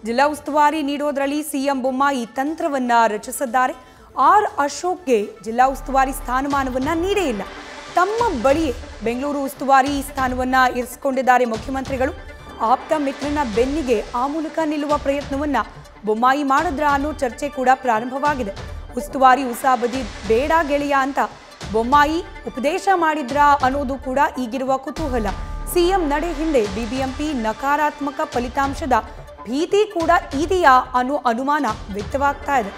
ಜಿಲ್ಲಾ ಉಸ್ತುವಾರಿ ನೀಡೋದ್ರಲ್ಲಿ ಸಿಎಂ ಬೊಮ್ಮಾಯಿ ತಂತ್ರವನ್ನ ರಚಿಸಿದ್ದಾರೆ ಆರ್ ಅಶೋಕ್ಗೆ ಜಿಲ್ಲಾ ಉಸ್ತುವಾರಿ ಸ್ಥಾನಮಾನವನ್ನ ನೀಡೇ ಇಲ್ಲ ತಮ್ಮ ಬಳಿಯೇ ಬೆಂಗಳೂರು ಉಸ್ತುವಾರಿ ಸ್ಥಾನವನ್ನ ಇರಿಸಿಕೊಂಡಿದ್ದಾರೆ ಮುಖ್ಯಮಂತ್ರಿಗಳು ಆಪ್ತ ಮಿತ್ರನ ಬೆನ್ನಿಗೆ ಆ ಮೂಲಕ ನಿಲ್ಲುವ ಪ್ರಯತ್ನವನ್ನ ಬೊಮ್ಮಾಯಿ ಮಾಡಿದ್ರ ಅನ್ನೋ ಚರ್ಚೆ ಕೂಡ ಪ್ರಾರಂಭವಾಗಿದೆ ಉಸ್ತುವಾರಿ ಉಸಾಬದಿ ಬೇಡ ಗೆಳೆಯ ಅಂತ ಬೊಮ್ಮಾಯಿ ಉಪದೇಶ ಮಾಡಿದ್ರಾ ಅನ್ನೋದು ಕೂಡ ಈಗಿರುವ ಕುತೂಹಲ ಸಿಎಂ ನಡೆ ಹಿಂದೆ ಬಿಬಿಎಂಪಿ ನಕಾರಾತ್ಮಕ ಫಲಿತಾಂಶದ ಭೀತಿ ಕೂಡ ಇದೆಯಾ ಅನ್ನೋ ಅನುಮಾನ ವ್ಯಕ್ತವಾಗ್ತಾ ಇದೆ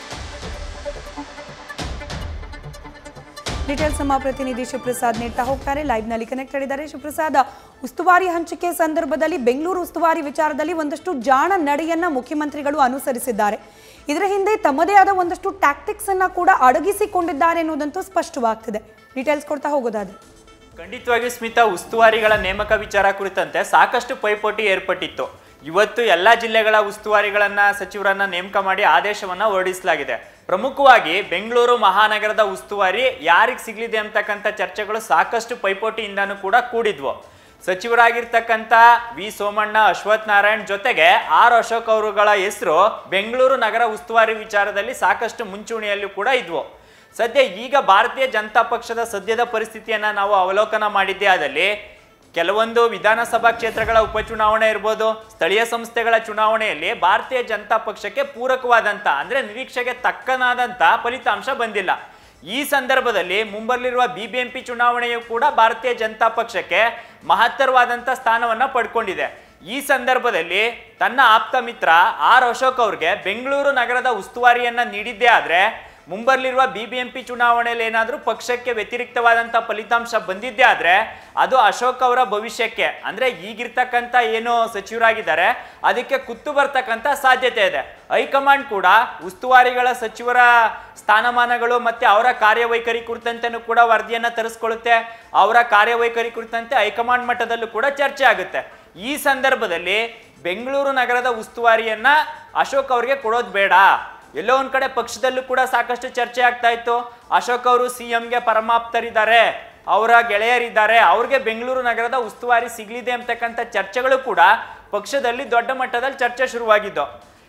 ಡೀಟೇಲ್ಸ್ ನಮ್ಮ ಪ್ರತಿನಿಧಿ ಶಿವಪ್ರಸಾದ್ ನೀಡ್ತಾ ಹೋಗ್ತಾರೆ ಲೈವ್ ನಲ್ಲಿ ಕನೆಕ್ಟೆಡ್ ಇದ್ದಾರೆ ಶಿವಪ್ರಸಾದ್ ಉಸ್ತುವಾರಿ ಹಂಚಿಕೆ ಸಂದರ್ಭದಲ್ಲಿ ಬೆಂಗಳೂರು ಉಸ್ತುವಾರಿ ವಿಚಾರದಲ್ಲಿ ಒಂದಷ್ಟು ಜಾಣ ನಡೆಯನ್ನ ಮುಖ್ಯಮಂತ್ರಿಗಳು ಅನುಸರಿಸಿದ್ದಾರೆ ಇದರ ಹಿಂದೆ ತಮ್ಮದೇ ಆದ ಒಂದಷ್ಟು ಟ್ಯಾಕ್ಟಿಕ್ಸ್ ಅನ್ನ ಕೂಡ ಅಡಗಿಸಿಕೊಂಡಿದ್ದಾರೆ ಅನ್ನೋದಂತೂ ಸ್ಪಷ್ಟವಾಗ್ತಿದೆ ಡೀಟೇಲ್ಸ್ ಕೊಡ್ತಾ ಹೋಗೋದಾದ್ರೆ ಖಂಡಿತವಾಗಿಯೂ ಸ್ಮಿತಾ ಉಸ್ತುವಾರಿಗಳ ನೇಮಕ ವಿಚಾರ ಕುರಿತಂತೆ ಸಾಕಷ್ಟು ಪೈಪೋಟಿ ಏರ್ಪಟ್ಟಿತ್ತು ಇವತ್ತು ಎಲ್ಲ ಜಿಲ್ಲೆಗಳ ಉಸ್ತುವಾರಿಗಳನ್ನ ಸಚಿವರನ್ನ ನೇಮಕ ಮಾಡಿ ಆದೇಶವನ್ನ ಹೊರಡಿಸಲಾಗಿದೆ ಪ್ರಮುಖವಾಗಿ ಬೆಂಗಳೂರು ಮಹಾನಗರದ ಉಸ್ತುವಾರಿ ಯಾರಿಗೆ ಸಿಗ್ಲಿದೆ ಅಂತಕ್ಕಂಥ ಚರ್ಚೆಗಳು ಸಾಕಷ್ಟು ಪೈಪೋಟಿಯಿಂದನೂ ಕೂಡ ಕೂಡಿದ್ವು ಸಚಿವರಾಗಿರ್ತಕ್ಕಂಥ ವಿ ಸೋಮಣ್ಣ ಅಶ್ವಥ್ ನಾರಾಯಣ್ ಜೊತೆಗೆ ಆರ್ ಅಶೋಕ್ ಅವರುಗಳ ಹೆಸರು ಬೆಂಗಳೂರು ನಗರ ಉಸ್ತುವಾರಿ ವಿಚಾರದಲ್ಲಿ ಸಾಕಷ್ಟು ಮುಂಚೂಣಿಯಲ್ಲೂ ಕೂಡ ಇದ್ವು ಸದ್ಯ ಈಗ ಭಾರತೀಯ ಜನತಾ ಪಕ್ಷದ ಸದ್ಯದ ಪರಿಸ್ಥಿತಿಯನ್ನ ನಾವು ಅವಲೋಕನ ಮಾಡಿದ್ದೇ ಆದಲ್ಲಿ ಕೆಲವೊಂದು ವಿಧಾನಸಭಾ ಕ್ಷೇತ್ರಗಳ ಉಪಚುನಾವಣೆ ಇರ್ಬೋದು ಸ್ಥಳೀಯ ಸಂಸ್ಥೆಗಳ ಚುನಾವಣೆಯಲ್ಲಿ ಭಾರತೀಯ ಜನತಾ ಪಕ್ಷಕ್ಕೆ ಪೂರಕವಾದಂತ ಅಂದ್ರೆ ನಿರೀಕ್ಷೆಗೆ ತಕ್ಕನಾದಂತ ಫಲಿತಾಂಶ ಬಂದಿಲ್ಲ ಈ ಸಂದರ್ಭದಲ್ಲಿ ಮುಂಬರಲಿರುವ ಬಿಬಿಎಂಪಿ ಚುನಾವಣೆಯು ಕೂಡ ಭಾರತೀಯ ಜನತಾ ಪಕ್ಷಕ್ಕೆ ಮಹತ್ತರವಾದಂತ ಸ್ಥಾನವನ್ನ ಪಡ್ಕೊಂಡಿದೆ ಈ ಸಂದರ್ಭದಲ್ಲಿ ತನ್ನ ಆಪ್ತ ಮಿತ್ರ ಆರ್ ಅಶೋಕ್ ಅವ್ರಿಗೆ ಬೆಂಗಳೂರು ನಗರದ ಉಸ್ತುವಾರಿಯನ್ನ ನೀಡಿದ್ದೇ ಆದ್ರೆ ಮುಂಬರಲಿರುವ ಬಿಬಿಎಂಪಿ ಚುನಾವಣೆಯಲ್ಲಿ ಏನಾದರೂ ಪಕ್ಷಕ್ಕೆ ವ್ಯತಿರಿಕ್ತವಾದಂಥ ಫಲಿತಾಂಶ ಬಂದಿದ್ದೇ ಆದ್ರೆ ಅದು ಅಶೋಕ್ ಅವರ ಭವಿಷ್ಯಕ್ಕೆ ಅಂದ್ರೆ ಈಗಿರ್ತಕ್ಕಂಥ ಏನು ಸಚಿವರಾಗಿದ್ದಾರೆ ಅದಕ್ಕೆ ಕುತ್ತು ಬರ್ತಕ್ಕಂಥ ಸಾಧ್ಯತೆ ಇದೆ ಹೈಕಮಾಂಡ್ ಕೂಡ ಉಸ್ತುವಾರಿಗಳ ಸಚಿವರ ಸ್ಥಾನಮಾನಗಳು ಮತ್ತೆ ಅವರ ಕಾರ್ಯವೈಖರಿ ಕುರಿತಂತೆನೂ ಕೂಡ ವರದಿಯನ್ನ ತರಿಸ್ಕೊಳ್ಳುತ್ತೆ ಅವರ ಕಾರ್ಯವೈಖರಿ ಕುರಿತಂತೆ ಹೈಕಮಾಂಡ್ ಮಟ್ಟದಲ್ಲೂ ಕೂಡ ಚರ್ಚೆ ಆಗುತ್ತೆ ಈ ಸಂದರ್ಭದಲ್ಲಿ ಬೆಂಗಳೂರು ನಗರದ ಉಸ್ತುವಾರಿಯನ್ನ ಅಶೋಕ್ ಅವರಿಗೆ ಕೊಡೋದು ಬೇಡ ಎಲ್ಲೋ ಒಂದ್ ಕಡೆ ಪಕ್ಷದಲ್ಲೂ ಕೂಡ ಸಾಕಷ್ಟು ಚರ್ಚೆ ಆಗ್ತಾ ಇತ್ತು ಅಶೋಕ್ ಅವರು ಸಿ ಎಂಗೆ ಪರಮಾಪ್ತರಿದ್ದಾರೆ ಅವರ ಗೆಳೆಯರಿದ್ದಾರೆ ಅವ್ರಿಗೆ ಬೆಂಗಳೂರು ನಗರದ ಉಸ್ತುವಾರಿ ಸಿಗ್ಲಿದೆ ಅಂತಕ್ಕಂಥ ಚರ್ಚೆಗಳು ಕೂಡ ಪಕ್ಷದಲ್ಲಿ ದೊಡ್ಡ ಮಟ್ಟದಲ್ಲಿ ಚರ್ಚೆ ಶುರುವಾಗಿದ್ದು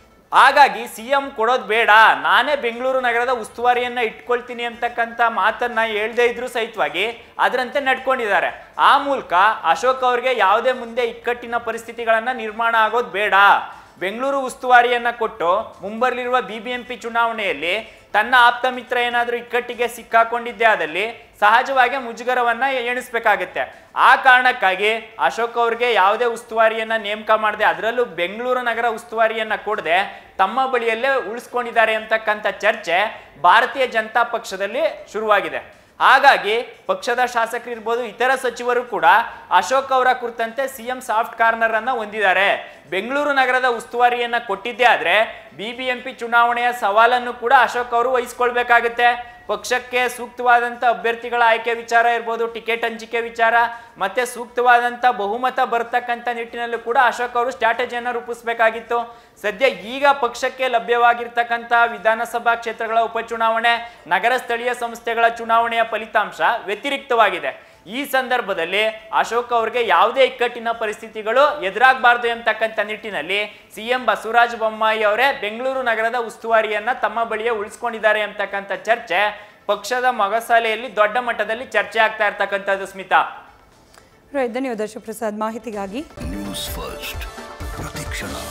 ಹಾಗಾಗಿ ಸಿ ಎಂ ಕೊಡೋದು ಬೇಡ ನಾನೇ ಬೆಂಗಳೂರು ನಗರದ ಉಸ್ತುವಾರಿಯನ್ನ ಇಟ್ಕೊಳ್ತೀನಿ ಅಂತಕ್ಕಂಥ ಮಾತನ್ನ ಹೇಳ್ದೇ ಇದ್ರು ಸಹಿತವಾಗಿ ಅದರಂತೆ ನಡ್ಕೊಂಡಿದ್ದಾರೆ ಆ ಮೂಲಕ ಅಶೋಕ್ ಅವ್ರಿಗೆ ಯಾವುದೇ ಮುಂದೆ ಇಕ್ಕಟ್ಟಿನ ಪರಿಸ್ಥಿತಿಗಳನ್ನ ನಿರ್ಮಾಣ ಆಗೋದು ಬೇಡ ಬೆಂಗಳೂರು ಉಸ್ತುವಾರಿಯನ್ನ ಕೊಟ್ಟು ಮುಂಬರಲಿರುವ ಬಿಬಿಎಂಪಿ ಚುನಾವಣೆಯಲ್ಲಿ ತನ್ನ ಆಪ್ತ ಮಿತ್ರ ಏನಾದರೂ ಇಕ್ಕಟ್ಟಿಗೆ ಸಿಕ್ಕಾಕೊಂಡಿದ್ದೇ ಆದಲ್ಲಿ ಸಹಜವಾಗಿ ಮುಜುಗರವನ್ನ ಎಣಿಸ್ಬೇಕಾಗತ್ತೆ ಆ ಕಾರಣಕ್ಕಾಗಿ ಅಶೋಕ್ ಅವ್ರಿಗೆ ಯಾವುದೇ ಉಸ್ತುವಾರಿಯನ್ನ ನೇಮಕ ಮಾಡದೆ ಅದರಲ್ಲೂ ಬೆಂಗಳೂರು ನಗರ ಉಸ್ತುವಾರಿಯನ್ನ ಕೊಡದೆ ತಮ್ಮ ಬಳಿಯಲ್ಲೇ ಉಳಿಸ್ಕೊಂಡಿದ್ದಾರೆ ಅಂತಕ್ಕಂಥ ಚರ್ಚೆ ಭಾರತೀಯ ಜನತಾ ಪಕ್ಷದಲ್ಲಿ ಶುರುವಾಗಿದೆ ಹಾಗಾಗಿ ಪಕ್ಷದ ಶಾಸಕರು ಇರ್ಬೋದು ಇತರ ಸಚಿವರು ಕೂಡ ಅಶೋಕ್ ಅವರ ಕುರಿತಂತೆ ಸಿಎಂ ಸಾಫ್ಟ್ ಕಾರ್ನರ್ ಅನ್ನ ಹೊಂದಿದ್ದಾರೆ ಬೆಂಗಳೂರು ನಗರದ ಉಸ್ತುವಾರಿಯನ್ನ ಕೊಟ್ಟಿದ್ದೇ ಆದ್ರೆ ಬಿಬಿಎಂಪಿ ಚುನಾವಣೆಯ ಸವಾಲನ್ನು ಕೂಡ ಅಶೋಕ್ ಅವರು ವಹಿಸ್ಕೊಳ್ಬೇಕಾಗುತ್ತೆ ಪಕ್ಷಕ್ಕೆ ಸೂಕ್ತವಾದಂಥ ಅಭ್ಯರ್ಥಿಗಳ ಆಯ್ಕೆ ವಿಚಾರ ಇರ್ಬೋದು ಟಿಕೆಟ್ ಹಂಚಿಕೆ ವಿಚಾರ ಮತ್ತೆ ಸೂಕ್ತವಾದಂಥ ಬಹುಮತ ಬರ್ತಕ್ಕಂಥ ನಿಟ್ಟಿನಲ್ಲೂ ಕೂಡ ಅಶೋಕ್ ಅವರು ಸ್ಟ್ರಾಟಜಿಯನ್ನು ರೂಪಿಸಬೇಕಾಗಿತ್ತು ಸದ್ಯ ಈಗ ಪಕ್ಷಕ್ಕೆ ಲಭ್ಯವಾಗಿರ್ತಕ್ಕಂಥ ವಿಧಾನಸಭಾ ಕ್ಷೇತ್ರಗಳ ಉಪಚುನಾವಣೆ ನಗರ ಸ್ಥಳೀಯ ಸಂಸ್ಥೆಗಳ ಚುನಾವಣೆಯ ಫಲಿತಾಂಶ ವ್ಯತಿರಿಕ್ತವಾಗಿದೆ ಈ ಸಂದರ್ಭದಲ್ಲಿ ಅಶೋಕ್ ಅವರಿಗೆ ಯಾವುದೇ ಇಕ್ಕಟ್ಟಿನ ಪರಿಸ್ಥಿತಿಗಳು ಎದುರಾಗಬಾರ್ದು ಎಂಬತಕ್ಕಂಥ ನಿಟ್ಟಿನಲ್ಲಿ ಸಿಎಂ ಬಸವರಾಜ ಬೊಮ್ಮಾಯಿ ಅವರೇ ಬೆಂಗಳೂರು ನಗರದ ಉಸ್ತುವಾರಿಯನ್ನ ತಮ್ಮ ಬಳಿಯೇ ಉಳಿಸ್ಕೊಂಡಿದ್ದಾರೆ ಎಂಬತಕ್ಕಂಥ ಚರ್ಚೆ ಪಕ್ಷದ ಮೊಗಸಾಲೆಯಲ್ಲಿ ದೊಡ್ಡ ಮಟ್ಟದಲ್ಲಿ ಚರ್ಚೆ ಆಗ್ತಾ ಇರ್ತಕ್ಕಂಥದ್ದು ಸ್ಮಿತಾ ರೈಟ್ ಧನ್ಯವಾದ ಶಿವಪ್ರಸಾದ್ ಮಾಹಿತಿಗಾಗಿ ನ್ಯೂಸ್ ಫಸ್ಟ್ ಪ್ರತಿಕ್ಷಣ